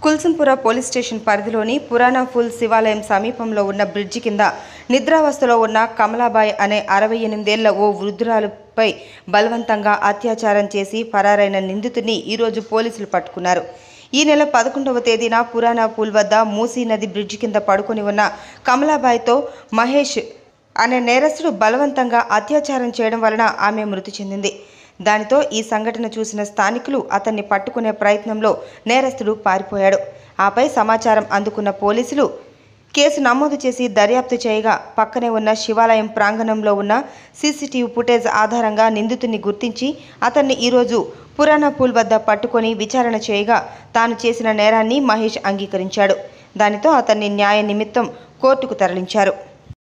కుల్సంపుర police station పరిధిలోని Purana full శివాలయం సమీపంలో ఉన్న బ్రిడ్జి కింద నిద్రావస్థలో ఉన్న కమలాబాయ్ అనే అరవై ఎనిమిదేళ్ల ఓ వృద్ధురాలుపై బలవంతంగా అత్యాచారం చేసి పరారైన నిందితుడిని ఈరోజు పోలీసులు పట్టుకున్నారు ఈ నెల పదకొండవ తేదీన పురాణా పూల్ వద్ద మూసీ నది బ్రిడ్జి కింద పడుకొని ఉన్న కమలాబాయ్తో మహేష్ అనే నేరస్తుడు బలవంతంగా అత్యాచారం చేయడం వలన ఆమె మృతి చెందింది దానితో ఈ సంఘటన చూసిన స్థానికులు అతన్ని పట్టుకునే ప్రయత్నంలో నేరస్తుడు పారిపోయాడు ఆపై సమాచారం అందుకున్న పోలీసులు కేసు నమోదు చేసి దర్యాప్తు చేయగా పక్కనే ఉన్న శివాలయం ప్రాంగణంలో ఉన్న సీసీటీవీ ఫుటేజ్ ఆధారంగా నిందితుడిని గుర్తించి అతన్ని ఈరోజు పురాణా పూల్ వద్ద పట్టుకొని విచారణ చేయగా తాను చేసిన నేరాన్ని మహేష్ అంగీకరించాడు దానితో అతన్ని న్యాయ నిమిత్తం కోర్టుకు తరలించారు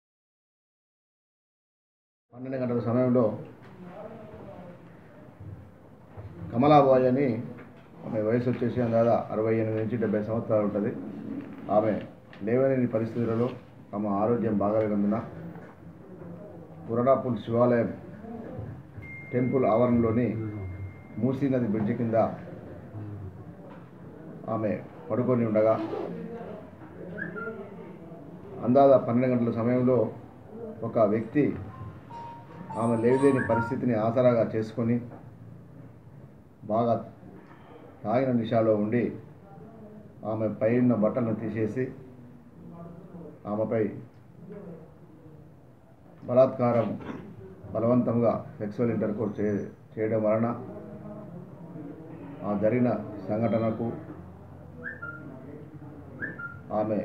పన్నెండు గంటల సమయంలో కమలాబాయ్ అని ఆమె వయసు వచ్చేసి అందాదా అరవై ఎనిమిది నుంచి డెబ్బై సంవత్సరాలు ఉంటుంది ఆమె లేవలేని పరిస్థితులలో ఆమె ఆరోగ్యం బాగాలేనందున పురడాపూల్ శివాలయం టెంపుల్ ఆవరణలోని మూసీ నది బ్రిడ్జి కింద ఆమె పడుకొని ఉండగా అందాద పన్నెండు గంటల సమయంలో ఒక వ్యక్తి ఆమె లేవలేని పరిస్థితిని ఆసరాగా చేసుకొని బాగా తాగిన నిషాలో ఉండి ఆమె పైన బట్టలను తీసేసి ఆమెపై బలాత్కారం బలవంతంగా సెక్సువల్ ఇంటర్కోర్స్ చే చేయడం వలన ఆ జరిగిన సంఘటనకు ఆమె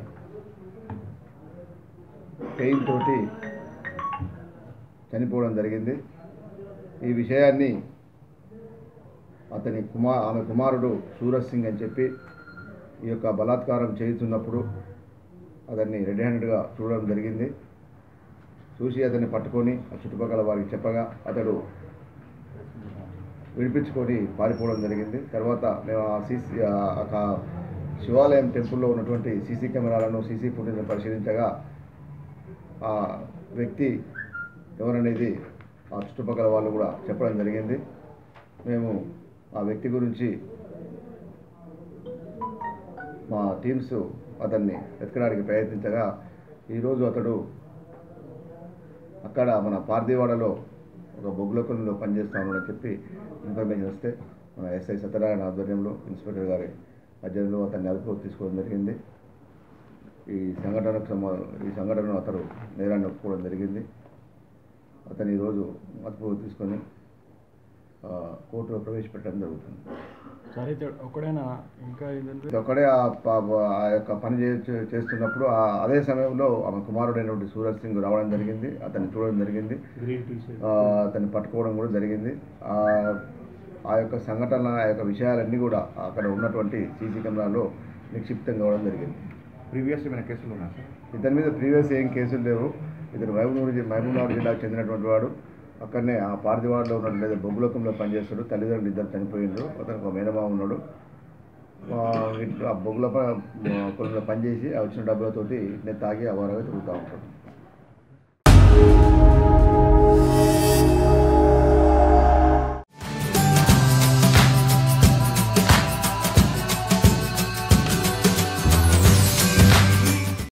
పెయిన్ తోటి చనిపోవడం జరిగింది ఈ విషయాన్ని అతని కుమార్ ఆమె కుమారుడు సూరజ్ సింగ్ అని చెప్పి ఈ యొక్క బలాత్కారం చేయుతున్నప్పుడు అతన్ని రెడ్ హ్యాండెడ్గా చూడడం జరిగింది చూసి అతన్ని పట్టుకొని ఆ చుట్టుపక్కల వారికి చెప్పగా అతడు విడిపించుకొని పారిపోవడం జరిగింది తర్వాత మేము ఆ సీసీ ఆ శివాలయం టెంపుల్లో ఉన్నటువంటి సీసీ కెమెరాలను సీసీ ఫుటేజ్ను పరిశీలించగా ఆ వ్యక్తి ఎవరనేది ఆ చుట్టుపక్కల వాళ్ళు కూడా చెప్పడం జరిగింది మేము ఆ వ్యక్తి గురించి మా టీమ్స్ అతన్ని వెతకడానికి ప్రయత్నించగా ఈరోజు అతడు అక్కడ మన పార్థివాడలో ఒక బొగ్గులకుల్లో పనిచేస్తా ఉన్నాడని చెప్పి ఇన్ఫర్మేషన్ వస్తే మన ఎస్ఐ సత్యనారాయణ ఆధ్వర్యంలో ఇన్స్పెక్టర్ గారి అధ్యయనంలో అతన్ని అదుపులోకి తీసుకోవడం జరిగింది ఈ సంఘటనకు సంబ ఈ సంఘటనను అతడు నేరాన్ని ఒప్పుకోవడం జరిగింది అతను ఈరోజు అదుపులోకి తీసుకొని ఆ, కోర్టులో ప్రవేశపెట్టడం జరుగుతుంది సరే అయితే ఒక్కడైనా ఇంకా ఏంటంటే ఇది ఒక్కడే ఆ ప- ఆ యొక్క పని చే- చేస్తున్నప్పుడు ఆ అదే సమయంలో ఆమె కుమారుడైనటువంటి సూరజ్ సింగ్ రావడం జరిగింది అతన్ని చూడడం జరిగింది గ్రీన్ టీ షర్ట్ ఆ, అతన్ని పట్టుకోవడం కూడా జరిగింది ఆ ఆ యొక్క సంఘటన ఆ యొక్క విషయాలన్నీ కూడా అక్కడ ఉన్నటువంటి సీసీ కెమెరాలో నిక్షిప్తం కావడం జరిగింది ప్రీవియస్ ఏమైనా కేసులు ఉన్నా సార్ ఇతని మీద ప్రీవియస్ ఏం కేసులు లేవు ఇతను మహబూబ్నగర్ జి- మహబూబ్నగర్ జిల్లాకు చెందినటువంటి వాడు అక్కడనే ఆ పార్థివాడలో ఉన్న లేదా బొగ్గులోకంలో పనిచేస్తాడు తల్లిదండ్రులు ఇద్దరు చనిపోయిండ్రు అతనికి ఒక మేనమామ ఉన్నాడు ఆ, ఇట్లా ఆ బొగ్గుల ప- పొలంలో పనిచేసి ఆ వచ్చిన డబ్బులతోటి నేను తాగి అవారాగా తిరుగుతూ ఉంటాడు